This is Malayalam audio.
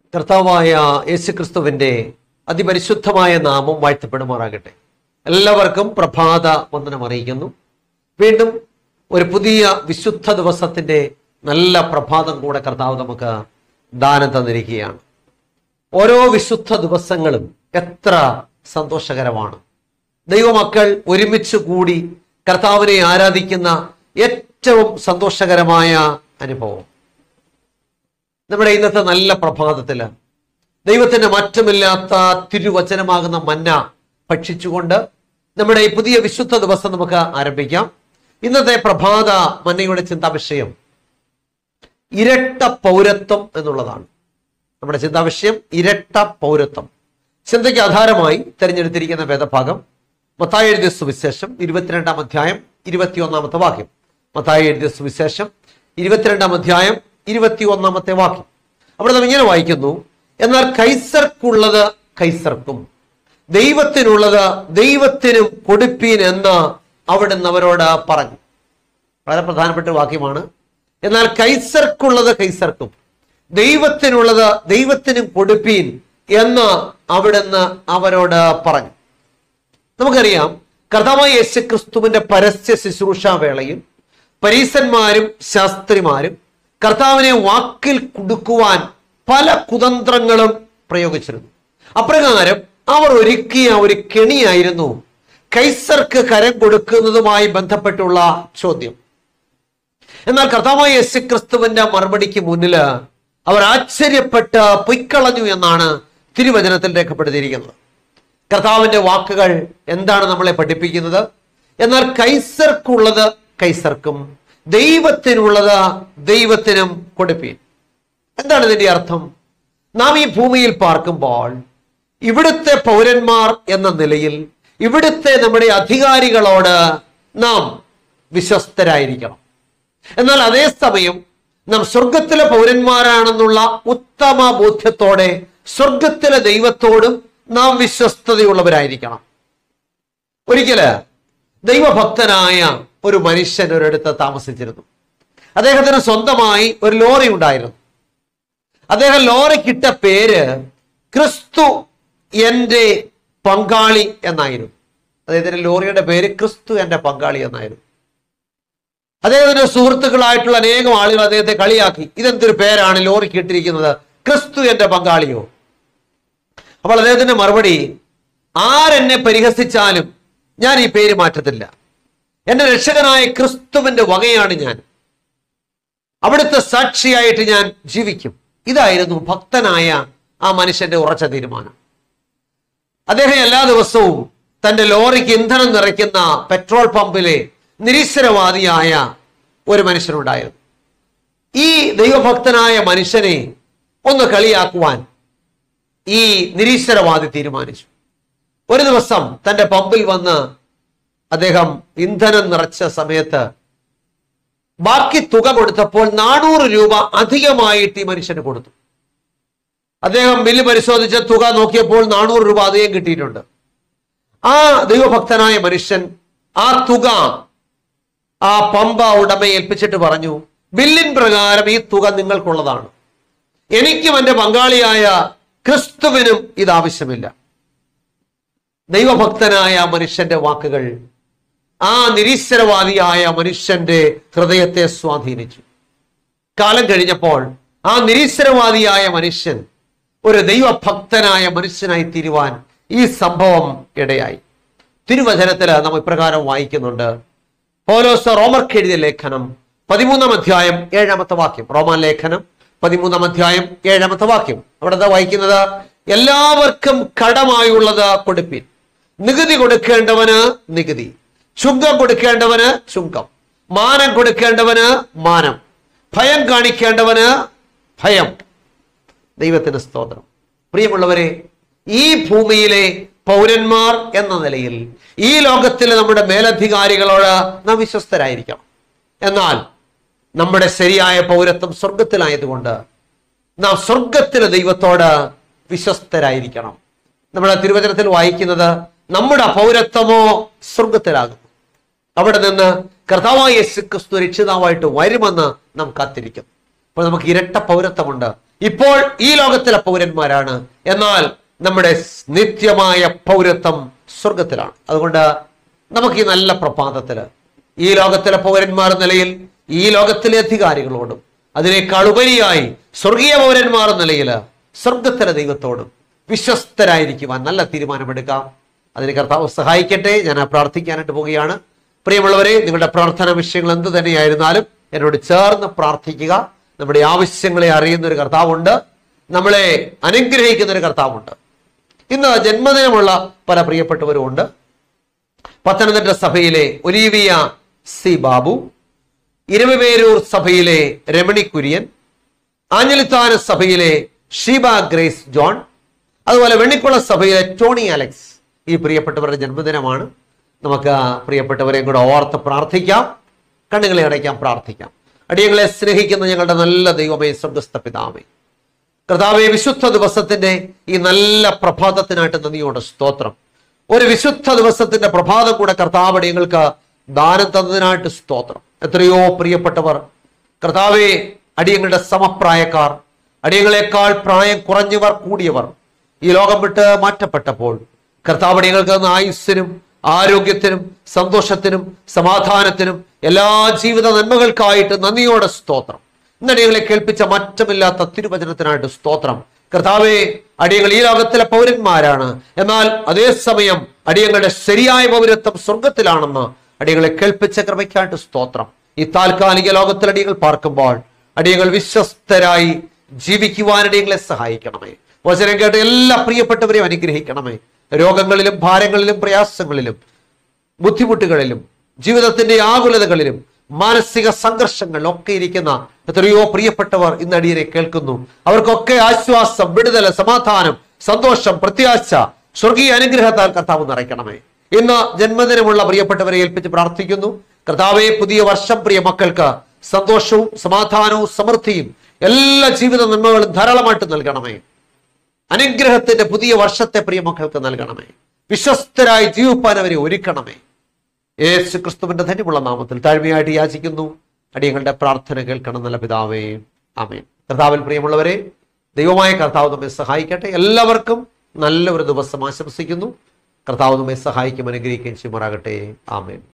കർത്താവായ യേശുക്രിസ്തുവിന്റെ അതിപരിശുദ്ധമായ നാമം വാഴ്ത്തപ്പെടുമാറാകട്ടെ എല്ലാവർക്കും പ്രഭാത വന്ദനം അറിയിക്കുന്നു വീണ്ടും ഒരു പുതിയ വിശുദ്ധ ദിവസത്തിന്റെ നല്ല പ്രഭാതം കൂടെ കർത്താവ് നമുക്ക് ദാനം തന്നിരിക്കുകയാണ് ഓരോ വിശുദ്ധ ദിവസങ്ങളും എത്ര സന്തോഷകരമാണ് ദൈവമക്കൾ ഒരുമിച്ച് കൂടി കർത്താവിനെ ആരാധിക്കുന്ന ഏറ്റവും സന്തോഷകരമായ അനുഭവം നമ്മുടെ ഇന്നത്തെ നല്ല പ്രഭാതത്തില് ദൈവത്തിന്റെ മാറ്റമില്ലാത്ത തിരുവചനമാകുന്ന മന്ന ഭക്ഷിച്ചുകൊണ്ട് നമ്മുടെ ഈ പുതിയ വിശുദ്ധ ദിവസം നമുക്ക് ആരംഭിക്കാം ഇന്നത്തെ പ്രഭാത മന്നയുടെ ചിന്താവിഷയം ഇരട്ട പൗരത്വം എന്നുള്ളതാണ് നമ്മുടെ ചിന്താവിഷയം ഇരട്ട പൗരത്വം ചിന്തയ്ക്ക് ആധാരമായി തിരഞ്ഞെടുത്തിരിക്കുന്ന വേദഭാഗം മത്തായി എഴുതിയ സുവിശേഷം ഇരുപത്തിരണ്ടാം അധ്യായം ഇരുപത്തിയൊന്നാമത്തെ വാക്യം മത്തായി എഴുതിയ സുവിശേഷം ഇരുപത്തിരണ്ടാം അധ്യായം ഇരുപത്തി ഒന്നാമത്തെ വാക്യം അവിടെ നാം ഇങ്ങനെ വായിക്കുന്നു എന്നാൽ കൈസർക്കുള്ളത് കൈസർക്കും ദൈവത്തിനുള്ളത് ദൈവത്തിനും കൊടുപ്പീൻ എന്ന് അവിടുന്ന് അവരോട് പറഞ്ഞു വളരെ പ്രധാനപ്പെട്ട ഒരു വാക്യമാണ് എന്നാൽ കൈസർക്കുള്ളത് കൈസർക്കും ദൈവത്തിനുള്ളത് ദൈവത്തിനും കൊടുപ്പീൻ എന്ന് അവിടുന്ന് അവരോട് പറഞ്ഞു നമുക്കറിയാം കർത്താവായ യേശു ക്രിസ്തുവിന്റെ പരസ്യ ശുശ്രൂഷ വേളയിൽ പരീസന്മാരും ശാസ്ത്രിമാരും കർത്താവിനെ വാക്കിൽ കുടുക്കുവാൻ പല കുതന്ത്രങ്ങളും പ്രയോഗിച്ചിരുന്നു അപ്രകാരം അവർ ഒരുക്കിയ ഒരു കെണിയായിരുന്നു കൈസർക്ക് കരം കൊടുക്കുന്നതുമായി ബന്ധപ്പെട്ടുള്ള ചോദ്യം എന്നാൽ കർത്താവായ യേശു ക്രിസ്തുവിന്റെ മറുപടിക്ക് മുന്നില് അവർ ആശ്ചര്യപ്പെട്ട് പൊയ്ക്കളഞ്ഞു എന്നാണ് തിരുവചനത്തിൽ രേഖപ്പെടുത്തിയിരിക്കുന്നത് കർത്താവിന്റെ വാക്കുകൾ എന്താണ് നമ്മളെ പഠിപ്പിക്കുന്നത് എന്നാൽ കൈസർക്കുള്ളത് കൈസർക്കും ദൈവത്തിനുള്ളത് ദൈവത്തിനും കൊടുപ്പീൻ എന്താണ് ഇതിന്റെ അർത്ഥം നാം ഈ ഭൂമിയിൽ പാർക്കുമ്പോൾ ഇവിടുത്തെ പൗരന്മാർ എന്ന നിലയിൽ ഇവിടുത്തെ നമ്മുടെ അധികാരികളോട് നാം വിശ്വസ്തരായിരിക്കണം എന്നാൽ അതേസമയം നാം സ്വർഗത്തിലെ പൗരന്മാരാണെന്നുള്ള ഉത്തമ ബോധ്യത്തോടെ സ്വർഗത്തിലെ ദൈവത്തോടും നാം വിശ്വസ്തതയുള്ളവരായിരിക്കണം ഒരിക്കല് ദൈവഭക്തനായ ഒരു മനുഷ്യൻ ഒരിടത്ത് താമസിച്ചിരുന്നു അദ്ദേഹത്തിന് സ്വന്തമായി ഒരു ലോറി ഉണ്ടായിരുന്നു അദ്ദേഹം ലോറിക്കിട്ട പേര് ക്രിസ്തു എന്റെ പങ്കാളി എന്നായിരുന്നു അദ്ദേഹത്തിന്റെ ലോറിയുടെ പേര് ക്രിസ്തു എന്റെ പങ്കാളി എന്നായിരുന്നു അദ്ദേഹത്തിന്റെ സുഹൃത്തുക്കളായിട്ടുള്ള അനേകം ആളുകൾ അദ്ദേഹത്തെ കളിയാക്കി ഇതെന്തൊരു പേരാണ് ലോറിക്ക് ഇട്ടിരിക്കുന്നത് ക്രിസ്തു എന്റെ പങ്കാളിയോ അപ്പോൾ അദ്ദേഹത്തിന്റെ മറുപടി ആരെന്നെ പരിഹസിച്ചാലും ഞാൻ ഈ പേര് മാറ്റത്തില്ല എന്റെ രക്ഷകനായ ക്രിസ്തുവിന്റെ വകയാണ് ഞാൻ അവിടുത്തെ സാക്ഷിയായിട്ട് ഞാൻ ജീവിക്കും ഇതായിരുന്നു ഭക്തനായ ആ മനുഷ്യന്റെ ഉറച്ച തീരുമാനം അദ്ദേഹം എല്ലാ ദിവസവും തന്റെ ലോറിക്ക് ഇന്ധനം നിറയ്ക്കുന്ന പെട്രോൾ പമ്പിലെ നിരീശ്വരവാദിയായ ഒരു മനുഷ്യനുണ്ടായിരുന്നു ഈ ദൈവഭക്തനായ മനുഷ്യനെ ഒന്ന് കളിയാക്കുവാൻ ഈ നിരീശ്വരവാദി തീരുമാനിച്ചു ഒരു ദിവസം തന്റെ പമ്പിൽ വന്ന് അദ്ദേഹം ഇന്ധനം നിറച്ച സമയത്ത് ബാക്കി തുക കൊടുത്തപ്പോൾ നാനൂറ് രൂപ അധികമായിട്ട് ഈ മനുഷ്യന് കൊടുത്തു അദ്ദേഹം ബില്ല് പരിശോധിച്ച തുക നോക്കിയപ്പോൾ നാനൂറ് രൂപ അധികം കിട്ടിയിട്ടുണ്ട് ആ ദൈവഭക്തനായ മനുഷ്യൻ ആ തുക ആ പമ്പ ഉടമയെ ഏൽപ്പിച്ചിട്ട് പറഞ്ഞു ബില്ലിൻ പ്രകാരം ഈ തുക നിങ്ങൾക്കുള്ളതാണ് എനിക്കും എന്റെ പങ്കാളിയായ ക്രിസ്തുവിനും ഇത് ആവശ്യമില്ല ദൈവഭക്തനായ മനുഷ്യന്റെ വാക്കുകൾ ആ നിരീശ്വരവാദിയായ മനുഷ്യന്റെ ഹൃദയത്തെ സ്വാധീനിച്ചു കാലം കഴിഞ്ഞപ്പോൾ ആ നിരീശ്വരവാദിയായ മനുഷ്യൻ ഒരു ദൈവഭക്തനായ മനുഷ്യനായി തീരുവാൻ ഈ സംഭവം ഇടയായി തിരുവചനത്തിൽ നാം ഇപ്രകാരം വായിക്കുന്നുണ്ട് പോലോസ് റോമർക്ക് എഴുതിയ ലേഖനം പതിമൂന്നാം അധ്യായം ഏഴാമത്തെ വാക്യം റോമാൻ ലേഖനം പതിമൂന്നാം അധ്യായം ഏഴാമത്തെ വാക്യം അവിടെ എന്താ വായിക്കുന്നത് എല്ലാവർക്കും കടമായുള്ളത് കൊടുപ്പിൻ നികുതി കൊടുക്കേണ്ടവന് നികുതി ചുങ്കം കൊടുക്കേണ്ടവന് ചുങ്കം മാനം കൊടുക്കേണ്ടവന് മാനം ഭയം കാണിക്കേണ്ടവന് ഭയം ദൈവത്തിന് സ്തോത്രം പ്രിയമുള്ളവരെ ഈ ഭൂമിയിലെ പൗരന്മാർ എന്ന നിലയിൽ ഈ ലോകത്തിലെ നമ്മുടെ മേലധികാരികളോട് നാം വിശ്വസ്തരായിരിക്കണം എന്നാൽ നമ്മുടെ ശരിയായ പൗരത്വം സ്വർഗത്തിലായതുകൊണ്ട് നാം സ്വർഗത്തിലെ ദൈവത്തോട് വിശ്വസ്തരായിരിക്കണം നമ്മുടെ തിരുവചനത്തിൽ വായിക്കുന്നത് നമ്മുടെ പൗരത്വമോ സ്വർഗത്തിലാകുന്നു അവിടെ നിന്ന് കർത്താവായ യേശു ക്രിസ്തു രക്ഷിതാവായിട്ട് വരുമെന്ന് നാം കാത്തിരിക്കും അപ്പോൾ നമുക്ക് ഇരട്ട പൗരത്വമുണ്ട് ഇപ്പോൾ ഈ ലോകത്തിലെ പൗരന്മാരാണ് എന്നാൽ നമ്മുടെ നിത്യമായ പൗരത്വം സ്വർഗത്തിലാണ് അതുകൊണ്ട് നമുക്ക് ഈ നല്ല പ്രഭാതത്തില് ഈ ലോകത്തിലെ പൗരന്മാർ എന്ന നിലയിൽ ഈ ലോകത്തിലെ അധികാരികളോടും അതിനേക്കാൾ ഉപരിയായി സ്വർഗീയ പൗരന്മാർ എന്ന നിലയിൽ സ്വർഗത്തിലെ ദൈവത്തോടും വിശ്വസ്തരായിരിക്കുവാൻ നല്ല തീരുമാനമെടുക്കാം അതിന് കർത്താവ് സഹായിക്കട്ടെ ഞാൻ പ്രാർത്ഥിക്കാനായിട്ട് പോവുകയാണ് പ്രിയമുള്ളവരെ നിങ്ങളുടെ പ്രാർത്ഥനാ വിഷയങ്ങൾ എന്ത് തന്നെയായിരുന്നാലും എന്നോട് ചേർന്ന് പ്രാർത്ഥിക്കുക നമ്മുടെ ആവശ്യങ്ങളെ അറിയുന്ന ഒരു കർത്താവുണ്ട് നമ്മളെ അനുഗ്രഹിക്കുന്ന ഒരു കർത്താവുണ്ട് ഇന്ന് ജന്മദിനമുള്ള പല പ്രിയപ്പെട്ടവരും ഉണ്ട് പത്തനംതിട്ട സഭയിലെ ഒലീവിയ സി ബാബു ഇരുമപേരൂർ സഭയിലെ രമണി കുര്യൻ ആഞ്ഞലിത്താന സഭയിലെ ഷീബ ഗ്രേസ് ജോൺ അതുപോലെ വെണ്ണിക്കുള സഭയിലെ ടോണി അലക്സ് ഈ പ്രിയപ്പെട്ടവരുടെ ജന്മദിനമാണ് നമുക്ക് പ്രിയപ്പെട്ടവരെയും കൂടെ ഓർത്ത് പ്രാർത്ഥിക്കാം കണ്ണുകളെ അടയ്ക്കാം പ്രാർത്ഥിക്കാം അടിയങ്ങളെ സ്നേഹിക്കുന്ന ഞങ്ങളുടെ നല്ല ദൈവമേ സ്വർഗസ്ഥ പിതാമേ കർത്താവെ വിശുദ്ധ ദിവസത്തിന്റെ ഈ നല്ല പ്രഭാതത്തിനായിട്ട് നന്ദിയോടെ സ്തോത്രം ഒരു വിശുദ്ധ ദിവസത്തിന്റെ പ്രഭാതം കൂടെ കർത്താവ് അടിയങ്ങൾക്ക് ദാനം തന്നതിനായിട്ട് സ്തോത്രം എത്രയോ പ്രിയപ്പെട്ടവർ കർത്താവെ അടിയങ്ങളുടെ സമപ്രായക്കാർ അടിയങ്ങളെക്കാൾ പ്രായം കുറഞ്ഞവർ കൂടിയവർ ഈ ലോകം വിട്ട് മാറ്റപ്പെട്ടപ്പോൾ കർത്താവ് അടിയങ്ങൾക്ക് തന്ന ആയുസ്സിനും ആരോഗ്യത്തിനും സന്തോഷത്തിനും സമാധാനത്തിനും എല്ലാ ജീവിത നന്മകൾക്കായിട്ട് നന്ദിയോടെ സ്തോത്രം ഇന്നടിയങ്ങളെ കേൾപ്പിച്ച മാറ്റമില്ലാത്ത തിരുവചനത്തിനായിട്ട് സ്തോത്രം കർത്താവെ അടിയങ്ങൾ ഈ ലോകത്തിലെ പൗരന്മാരാണ് എന്നാൽ അതേസമയം അടിയങ്ങളുടെ ശരിയായ പൗരത്വം സ്വർഗത്തിലാണെന്ന് അടിയങ്ങളെ കേൾപ്പിച്ച കൃപയ്ക്കായിട്ട് സ്തോത്രം ഈ താൽക്കാലിക ലോകത്തിൽ അടിയങ്ങൾ പാർക്കുമ്പോൾ അടിയങ്ങൾ വിശ്വസ്തരായി ജീവിക്കുവാൻ അടിയങ്ങളെ സഹായിക്കണമേ വചനം കേട്ട് എല്ലാ പ്രിയപ്പെട്ടവരെയും അനുഗ്രഹിക്കണമേ രോഗങ്ങളിലും ഭാരങ്ങളിലും പ്രയാസങ്ങളിലും ബുദ്ധിമുട്ടുകളിലും ജീവിതത്തിന്റെ ആകുലതകളിലും മാനസിക സംഘർഷങ്ങളിലും ഒക്കെ ഇരിക്കുന്ന എത്രയോ പ്രിയപ്പെട്ടവർ ഇന്ന് അടിയനെ കേൾക്കുന്നു അവർക്കൊക്കെ ആശ്വാസം വിടുതൽ സമാധാനം സന്തോഷം പ്രത്യാശ സ്വർഗീയ അനുഗ്രഹത്താൽ കർത്താവ് നിറയ്ക്കണമേ ഇന്ന് ജന്മദിനമുള്ള പ്രിയപ്പെട്ടവരെ ഏൽപ്പിച്ച് പ്രാർത്ഥിക്കുന്നു കർത്താവെ പുതിയ വർഷം പ്രിയ മക്കൾക്ക് സന്തോഷവും സമാധാനവും സമൃദ്ധിയും എല്ലാ ജീവിത നന്മകളും ധാരാളമായിട്ട് നൽകണമേ അനുഗ്രഹത്തിന്റെ പുതിയ വർഷത്തെ പ്രിയ മക്കൾക്ക് നൽകണമേ വിശ്വസ്തരായി ജീവിപ്പാൻ അവരെ ഒരുക്കണമേ യേശു ക്രിസ്തുവിന്റെ ധന്യമുള്ള നാമത്തിൽ താഴ്മയായിട്ട് യാചിക്കുന്നു അടിയങ്ങളുടെ പ്രാർത്ഥന കേൾക്കണം നല്ല പിതാവേ ആമേൻ കർത്താവിൽ പ്രിയമുള്ളവരെ ദൈവമായ കർത്താവ് നമ്മെ സഹായിക്കട്ടെ എല്ലാവർക്കും നല്ല ഒരു ദിവസം ആശംസിക്കുന്നു കർത്താവ് നമ്മെ സഹായിക്കും അനുഗ്രഹിക്കുകയും ചെയ്യുമാറാകട്ടെ ആമേൻ